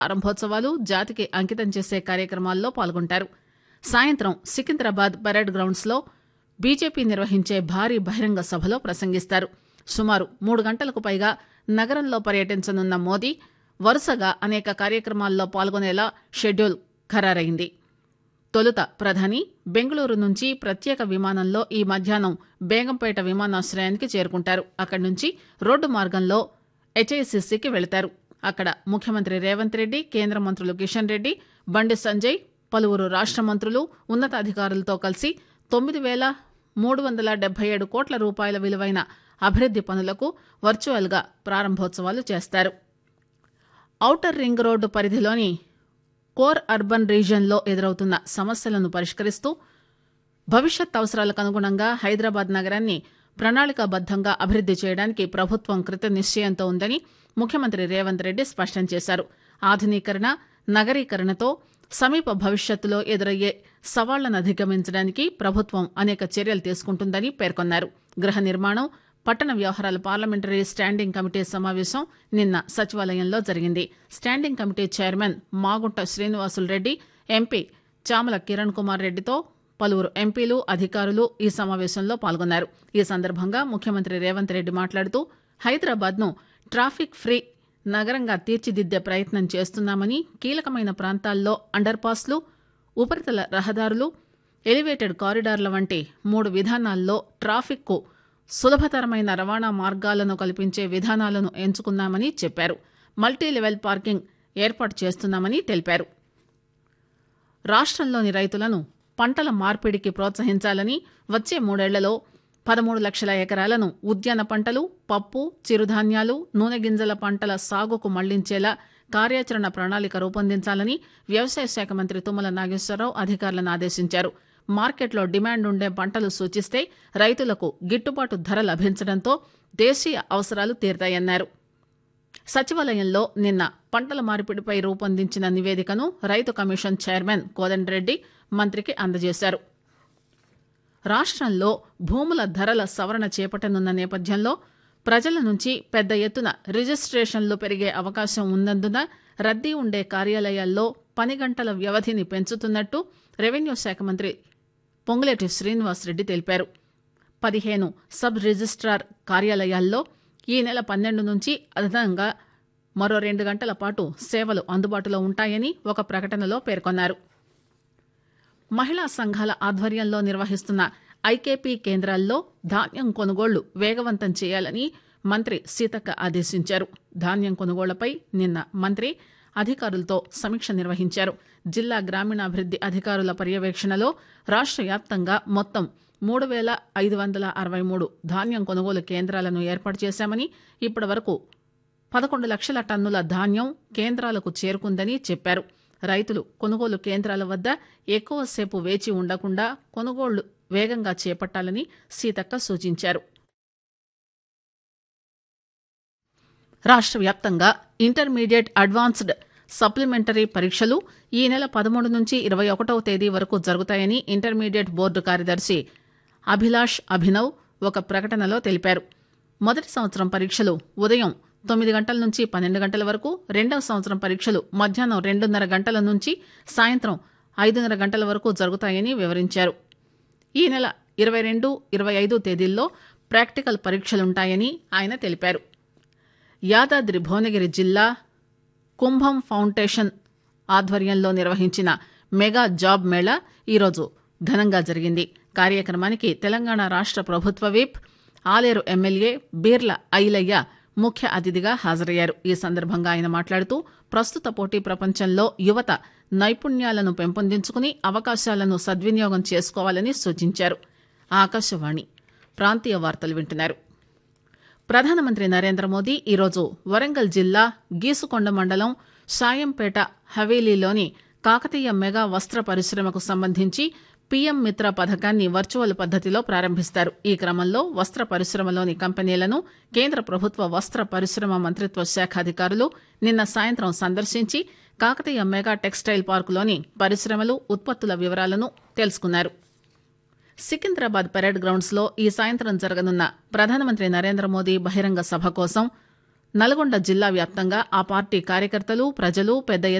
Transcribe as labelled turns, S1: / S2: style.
S1: ప్రారంభోత్సవాలు జాతికి అంకితం చేసే కార్యక్రమాల్లో పాల్గొంటారు సాయంత్రం సికింద్రాబాద్ పరేడ్ గ్రౌండ్స్ లో బీజేపీ నిర్వహించే భారీ బహిరంగ సభలో ప్రసంగిస్తారు సుమారు మూడు గంటలకు పైగా నగరంలో పర్యటించనున్న మోదీ వరుసగా అనేక కార్యక్రమాల్లో పాల్గొనేలా షెడ్యూల్ ఖరారైంది తొలుత ప్రధాని బెంగళూరు నుంచి ప్రత్యేక విమానంలో ఈ మధ్యాహ్నం బేగంపేట విమానాశ్రయానికి చేరుకుంటారు అక్కడి నుంచి రోడ్డు మార్గంలో హెచ్ఐసిసికి వెళతారు అక్కడ ముఖ్యమంత్రి రేవంత్ రెడ్డి కేంద్ర మంత్రులు కిషన్ రెడ్డి బండి సంజయ్ పలువురు రాష్ట మంత్రులు ఉన్నతాధికారులతో కలిసి తొమ్మిది వేల మూడు వందల డెబ్బై ఏడు కోట్ల రూపాయల విలువైన అభివృద్ది పనులకు వర్చువల్గా ప్రారంభోత్సవాలు చేస్తారు ఔటర్ రింగ్ రోడ్డు పరిధిలోని కోర్ అర్బన్ రీజియన్లో ఎదురవుతున్న సమస్యలను పరిష్కరిస్తూ భవిష్యత్ అవసరాలకు అనుగుణంగా హైదరాబాద్ నగరాన్ని ప్రణాళికాబద్దంగా అభివృద్ది చేయడానికి ప్రభుత్వం కృత నిశ్చయంతో ఉందని ముఖ్యమంత్రి రేవంత్ రెడ్డి స్పష్టం చేశారు ఆధునీకరణ నగరీకరణతో సమీప భవిష్యత్తులో ఎదురయ్యే సవాళ్లను అధిగమించడానికి ప్రభుత్వం అనేక చర్యలు తీసుకుంటుందని పేర్కొన్నారు గృహ నిర్మాణం పట్టణ వ్యవహారాల పార్లమెంటరీ స్టాండింగ్ కమిటీ సమావేశం నిన్న సచివాలయంలో జరిగింది standing committee chairman Magunta Srinivasulu Reddy MP Chamala Kiran Kumar రెడ్డితో పలువురు ఎంపీలు అధికారులు ఈ సమావేశంలో పాల్గొన్నారు ఈ సందర్భంగా ముఖ్యమంత్రి రేవంత్ రెడ్డి మాట్లాడుతూ హైదరాబాద్ ను ట్రాఫిక్ ఫ్రీ నగరంగా తీర్చిదిద్దే ప్రయత్నం చేస్తున్నామని కీలకమైన ప్రాంతాల్లో అండర్ పాస్లు ఉపరితల రహదారులు ఎలివేటెడ్ కారిడార్ల వంటి మూడు విధానాల్లో ట్రాఫిక్ కు సులభతరమైన రవాణా మార్గాలను కల్పించే విధానాలను ఎంచుకున్నామని చెప్పారు మల్టీ లెవెల్ పార్కింగ్ ఏర్పాటు చేస్తున్నామని తెలిపారు రాష్ట్రంలోని రైతులను పంటల మార్పిడికి ప్రోత్సహించాలని వచ్చే మూడేళ్లలో పదమూడు లక్షల ఎకరాలను ఉద్యాన పంటలు పప్పు చిరుధాన్యాలు నూనె గింజల పంటల సాగుకు మళ్లించేలా కార్యాచరణ ప్రణాళిక రూపొందించాలని వ్యవసాయ శాఖ మంత్రి తుమ్మల నాగేశ్వరరావు అధికారులను ఆదేశించారు మార్కెట్లో డిమాండ్ ఉండే పంటలు సూచిస్తే రైతులకు గిట్టుబాటు ధర లభించడంతో దేశీయ అవసరాలు తీరుతాయన్నారు సచివాలయంలో నిన్న పంటల మార్పిడిపై రూపొందించిన నివేదికను రైతు కమిషన్ చైర్మన్ కోదండరెడ్డి మంత్రికి అందజేశారు రాష్ట్రంలో భూముల ధరల సవరణ చేపట్టనున్న నేపథ్యంలో ప్రజల నుంచి పెద్ద ఎత్తున రిజిస్ట్రేషన్లు పెరిగే అవకాశం ఉన్నందున రద్దీ ఉండే కార్యాలయాల్లో పని గంటల వ్యవధిని పెంచుతున్నట్టు రెవెన్యూ శాఖ మంత్రి పొంగులేటి శ్రీనివాసరెడ్డి తెలిపారు పదిహేను సబ్ రిజిస్ట్రార్ కార్యాలయాల్లో ఈ నెల పన్నెండు నుంచి అదనంగా మరో రెండు గంటల పాటు సేవలు అందుబాటులో ఉంటాయని ఒక ప్రకటనలో పేర్కొన్నారు మహిళా సంఘాల ఆధ్వర్యంలో నిర్వహిస్తున్న ఐకేపీ కేంద్రాల్లో ధాన్యం కొనుగోళ్లు వేగవంతం చేయాలని మంత్రి సీతక్క ఆదేశించారు ధాన్యం కొనుగోళ్లపై నిన్న మంత్రి అధికారులతో సమీక్ష నిర్వహించారు జిల్లా గ్రామీణాభివృద్ది అధికారుల పర్యవేక్షణలో రాష్ట్ర వ్యాప్తంగా మొత్తం మూడు వేల ఐదు వందల అరవై మూడు ధాన్యం కొనుగోలు కేంద్రాలను ఏర్పాటు చేశామని ఇప్పటి వరకు పదకొండు లక్షల టన్నుల ధాన్యం కేంద్రాలకు చేరుకుందని చెప్పారు రైతులు కొనుగోలు కేంద్రాల వద్ద ఎక్కువసేపు వేచి ఉండకుండా కొనుగోళ్లు వేగంగా చేపట్టాలని సీతక్క సూచించారు రాష్ట్ర వ్యాప్తంగా ఇంటర్మీడియట్ అడ్వాన్స్డ్ సప్లిమెంటరీ పరీక్షలు ఈ నెల పదమూడు నుంచి ఇరవై ఒకటవ తేదీ వరకు జరుగుతాయని ఇంటర్మీడియట్ బోర్డు కార్యదర్శి అభిలాష్ అభినవ్ ఒక ప్రకటనలో తెలిపారు మొదటి సంవత్సరం పరీక్షలు ఉదయం తొమ్మిది గంటల నుంచి పన్నెండు గంటల వరకు రెండవ సంవత్సరం పరీక్షలు మధ్యాహ్నం రెండున్నర గంటల నుంచి సాయంత్రం ఐదున్నర గంటల వరకు జరుగుతాయని వివరించారు ఈ నెల ఇరవై రెండు ఇరవై ఐదు తేదీల్లో ప్రాక్టికల్ పరీక్షలుంటాయని ఆయన తెలిపారు యాదాద్రి భువనగిరి జిల్లా కుంభం ఫౌండేషన్ ఆధ్వర్యంలో నిర్వహించిన మెగా జాబ్ మేళా ఈరోజు ఘనంగా జరిగింది కార్యక్రమానికి తెలంగాణ రాష్ట ప్రభుత్వ విప్ ఆలేరు ఎమ్మెల్యే బీర్ల ఐలయ్య ముఖ్య అతిథిగా హాజరయ్యారు ఈ సందర్భంగా ఆయన మాట్లాడుతూ ప్రస్తుత పోటీ ప్రపంచంలో యువత నైపుణ్యాలను పెంపొందించుకుని అవకాశాలను సద్వినియోగం చేసుకోవాలని సూచించారు ఆకాశవాణి ప్రాంతీయ వార్తలు వింటున్నారు ప్రధానమంత్రి నరేంద్ర మోదీ ఈరోజు వరంగల్ జిల్లా గీసుకొండ మండలం సాయంపేట హవేలీలోని కాకతీయ మెగా వస్త్ర పరిశ్రమకు సంబంధించి పీఎం మిత్ర పథకాన్ని వర్చువల్ పద్దతిలో ప్రారంభిస్తారు ఈ క్రమంలో వస్త్ర పరిశ్రమలోని కంపెనీలను కేంద్ర ప్రభుత్వ వస్త్ర పరిశ్రమ మంత్రిత్వ శాఖ అధికారులు నిన్న సాయంత్రం సందర్శించి కాకతీయ మెగా టెక్స్టైల్ పార్కులోని పరిశ్రమలు ఉత్పత్తుల వివరాలను తెలుసుకున్నారు సికింద్రాబాద్ పెరేడ్ గ్రౌండ్స్ లో ఈ సాయంత్రం జరగనున్న ప్రధానమంత్రి నరేంద్ర మోదీ బహిరంగ సభ కోసం నల్గొండ జిల్లా వ్యాప్తంగా ఆ పార్టీ కార్యకర్తలు ప్రజలు పెద్ద